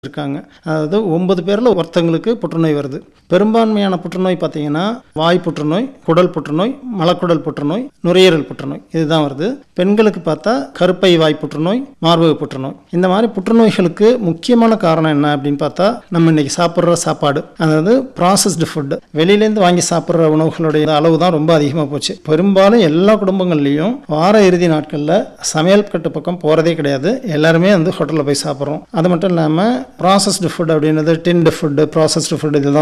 இருக்காங்க அதாவது ஒன்பது பேரில் ஒருத்தங்களுக்கு புற்றுநோய் வருது பெரும்பான்மையான புற்றுநோய் பார்த்தீங்கன்னா வாய் புற்றுநோய் குடல் புற்றுநோய் மலக்குடல் புற்றுநோய் நுரையீரல் புற்றுநோய் இதுதான் வருது பெண்களுக்கு பார்த்தா கருப்பை வாய் புற்றுநோய் மார்பக புற்றுநோய் இந்த மாதிரி புற்றுநோய்களுக்கு முக்கியமான காரணம் என்ன அப்படின்னு பார்த்தா நம்ம இன்னைக்கு சாப்பிட்ற சாப்பாடு அதாவது ப்ராசஸ்டு ஃபுட்டு வெளியிலேருந்து வாங்கி சாப்பிட்ற உணவுகளுடைய அளவு தான் ரொம்ப அதிகமாக போச்சு பெரும்பாலும் எல்லா குடும்பங்கள்லேயும் வார இறுதி நாட்களில் சமையல் கட்டு பக்கம் போகிறதே கிடையாது எல்லாருமே வந்து ஹோட்டலில் போய் சாப்பிட்றோம் அது மட்டும் இல்லாமல் ப்ராசஸ்டு ஃபுட் அப்படின்றது டின்டு ஃபுட்டு ப்ராசஸ்டு ஃபுட் இதுதான்